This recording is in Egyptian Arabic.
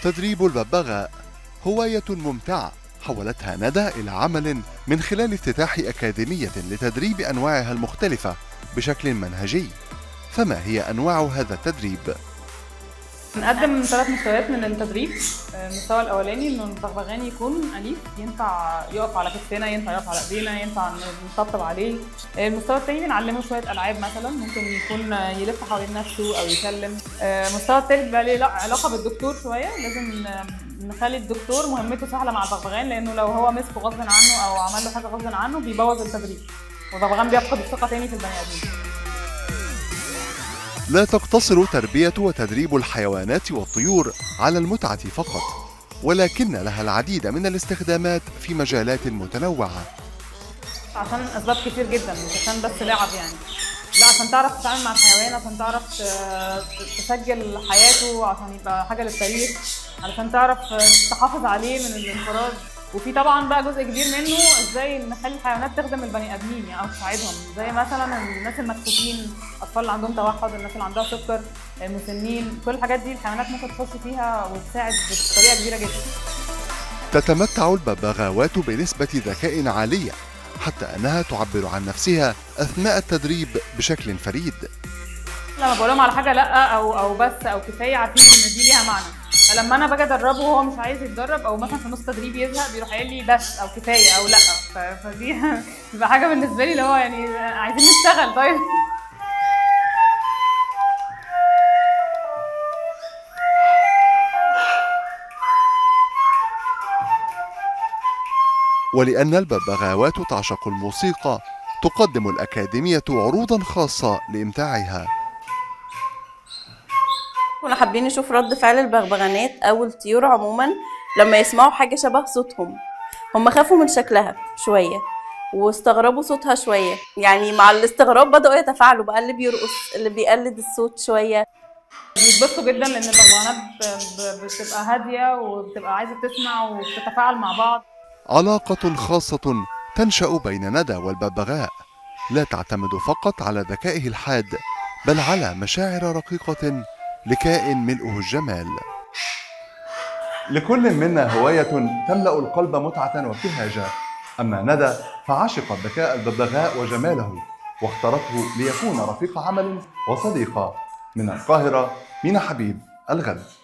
تدريب الببغاء هواية ممتعة حولتها ندى إلى عمل من خلال افتتاح أكاديمية لتدريب أنواعها المختلفة بشكل منهجي فما هي أنواع هذا التدريب؟ بنقدم ثلاث مستويات من التدريب المستوى الاولاني انه البغبغان يكون اليف ينفع يقف على كتفنا ينفع يقف على ايدينا ينفع نطبطب عليه المستوى الثاني بنعلمه شويه العاب مثلا ممكن يكون يلف حوالين نفسه او يسلم المستوى الثالث بقى ليه علاقه بالدكتور شويه لازم نخلي الدكتور مهمته سهله مع البغبغان لانه لو هو مسكه غصب عنه او عمل له حاجه غصب عنه بيبوظ التدريب والبغبغان بيفقد الثقه تاني في البني ادمين لا تقتصر تربية وتدريب الحيوانات والطيور على المتعة فقط، ولكن لها العديد من الاستخدامات في مجالات متنوعة. عشان أسباب كتير جدا مش عشان بس لعب يعني. لا عشان تعرف تتعامل مع الحيوان عشان تعرف تسجل حياته عشان يبقى حاجة للتاريخ علشان تعرف تحافظ عليه من الانقراض وفي طبعا بقى جزء كبير منه ازاي نخلي الحيوانات تخدم البني ادمين يعني او تساعدهم زي مثلا الناس المكفوفين الاطفال اللي عندهم توحد الناس اللي عندها سكر المسنين كل الحاجات دي الحيوانات ممكن تخش فيها وتساعد بطريقه كبيره جدا تتمتع الببغاوات بنسبة ذكاء عالية حتى أنها تعبر عن نفسها أثناء التدريب بشكل فريد لما بقول لهم على حاجة لأ أو أو بس أو كفاية عارفين إن دي ليها معنى فلما انا باجي ادربه وهو مش عايز يتدرب او مثلا في نص تدريب يزهق بيروح قايل لي بس او كفايه او لا فدي بتبقى حاجه بالنسبه لي اللي هو يعني عايزين نشتغل طيب ولأن الببغاوات تعشق الموسيقى تقدم الأكاديمية عروضا خاصة لإمتاعها كنا حابين نشوف رد فعل البغبغانات او الطيور عموما لما يسمعوا حاجه شبه صوتهم هم خافوا من شكلها شويه واستغربوا صوتها شويه يعني مع الاستغراب بداوا يتفاعلوا بقى اللي بيرقص اللي بيقلد الصوت شويه بيتبسطوا جدا لان البغبغانات بتبقى هاديه وبتبقى عايزه تسمع وبتتفاعل مع بعض علاقه خاصه تنشا بين ندى والببغاء لا تعتمد فقط على ذكائه الحاد بل على مشاعر رقيقه لكائن ملؤه الجمال لكل منا هواية تملأ القلب متعة وابتهاجا أما ندى فعشقت ذكاء الببغاء وجماله واختارته ليكون رفيق عمل وصديقة من القاهرة مينا حبيب الغد